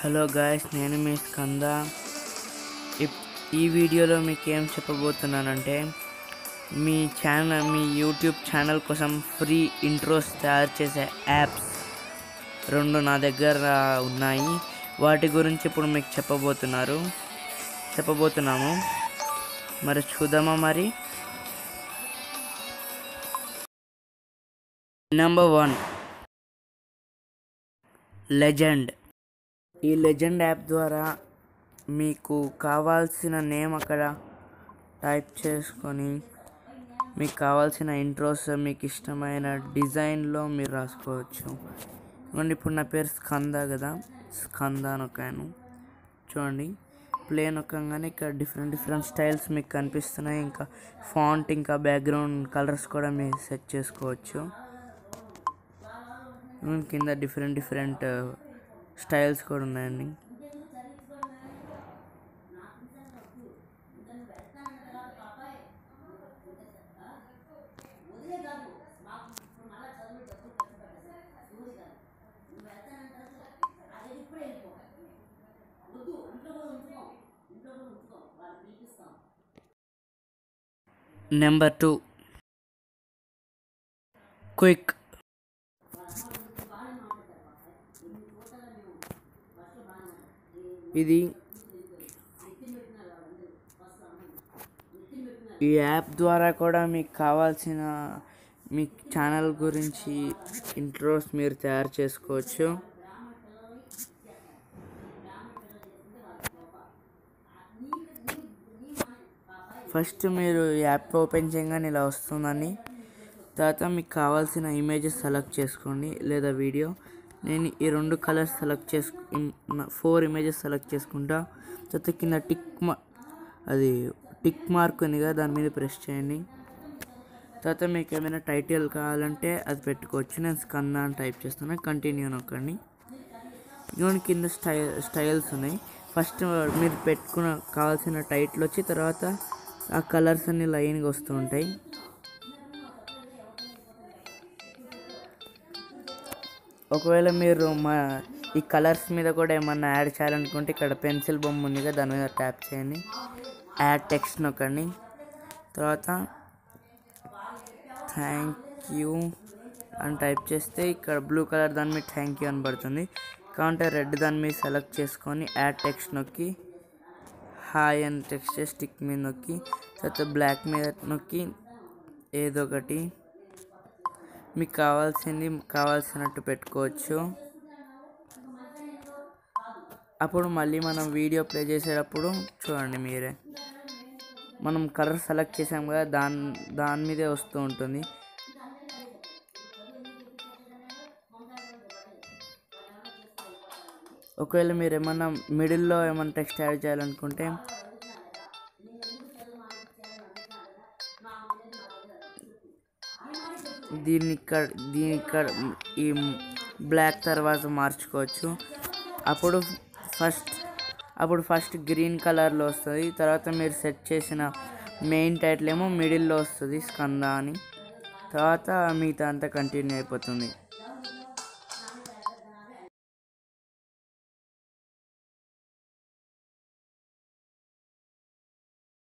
hello guys నేను మీ స్కంద ఇప్- ఈ వీడియోలో మీకు ఏం చెప్పబోతున్నానంటే మీ ఛానల్ మీ యూట్యూబ్ ఛానల్ కోసం ఫ్రీ ఇంట్రోస్ తయారు చేసే యాప్స్ రెండు నా దగ్గర ఉన్నాయి వాటి గురించి ఇప్పుడు మీకు చెప్పబోతున్నారు చెప్పబోతున్నాము మరి చూద్దామా మరి నెంబర్ వన్ లెజెండ్ ఈ లెజెండ్ యాప్ ద్వారా మీకు కావాల్సిన నేమ్ అక్కడ టైప్ చేసుకొని మీకు కావాల్సిన ఇంట్రోస్ మీకు ఇష్టమైన డిజైన్లో మీరు రాసుకోవచ్చు చూడండి ఇప్పుడు నా పేరు స్కంద కదా స్కంద నొక్కాను చూడండి ప్లే నొక్కగానే ఇక్కడ డిఫరెంట్ డిఫరెంట్ స్టైల్స్ మీకు కనిపిస్తున్నాయి ఇంకా ఫాంట్ ఇంకా బ్యాక్గ్రౌండ్ కలర్స్ కూడా మీరు సెట్ చేసుకోవచ్చు ఉమ్, కింద డిఫరెంట్ డిఫరెంట్ స్టైల్స్ కూడా ఉన్నాయండి నెంబర్ టూ క్విక్ ఇది ఈ యాప్ ద్వారా కూడా మీకు కావాల్సిన మీ ఛానల్ గురించి ఇంట్రోస్ మీరు తయారు చేసుకోవచ్చు ఫస్ట్ మీరు ఈ యాప్ ఓపెన్ చేయగానే ఇలా వస్తుందని తర్వాత మీకు కావాల్సిన ఇమేజెస్ సెలెక్ట్ చేసుకోండి లేదా వీడియో నేను ఈ రెండు కలర్స్ సెలెక్ట్ చేసుకు ఫోర్ ఇమేజెస్ సెలెక్ట్ చేసుకుంటా తర్వాత కింద టిక్ మా అది టిక్ మార్క్ ఉంది కదా దాని మీద ప్రెస్ చేయండి తర్వాత మీకు ఏమైనా టైటిల్ కావాలంటే అది పెట్టుకోవచ్చు నేను స్కంద అని టైప్ చేస్తాను కంటిన్యూ నొక్కండి ఇవన్నీ కింద స్టై స్టైల్స్ ఉన్నాయి ఫస్ట్ మీరు పెట్టుకున్న కావాల్సిన టైటిల్ వచ్చి తర్వాత ఆ కలర్స్ అన్ని లైన్గా వస్తూ ఉంటాయి ఒకవేళ మీరు మా ఈ కలర్స్ మీద కూడా ఏమన్నా యాడ్ చేయాలనుకుంటే ఇక్కడ పెన్సిల్ బొమ్మ ఉంది కదా దాని మీద ట్యాప్ చేయండి యాడ్ టెక్స్ట్ నొక్కండి తర్వాత థ్యాంక్ యూ అని టైప్ చేస్తే ఇక్కడ బ్లూ కలర్ దాని మీద థ్యాంక్ యూ అని పడుతుంది కావంటే రెడ్ దాని మీద సెలెక్ట్ చేసుకొని యాడ్ టెక్స్ట్ నొక్కి హాయ్ అని టెక్స్ట్ చేసి స్టిక్ మీద నొక్కి తర్వాత బ్లాక్ మీద నొక్కి ఏదో ఒకటి మీకు కావాల్సింది కావాల్సినట్టు పెట్టుకోవచ్చు అప్పుడు మళ్ళీ మనం వీడియో ప్లే చేసేటప్పుడు చూడండి మీరే మనం కలర్ సెలెక్ట్ చేసాం కదా దాని దాని మీదే వస్తూ ఉంటుంది ఒకవేళ మీరు ఏమన్నా మిడిల్లో ఏమన్నా టెక్స్ట్ యాడ్ చేయాలనుకుంటే దీన్ని ఇక్కడ దీని ఇక్కడ ఈ బ్లాక్ తర్వాత మార్చుకోవచ్చు అప్పుడు ఫస్ట్ అప్పుడు ఫస్ట్ గ్రీన్ కలర్లో వస్తుంది తర్వాత మీరు సెట్ చేసిన మెయిన్ టైటిల్ ఏమో మిడిల్లో వస్తుంది స్కంద అని తర్వాత మిగతా అంతా కంటిన్యూ అయిపోతుంది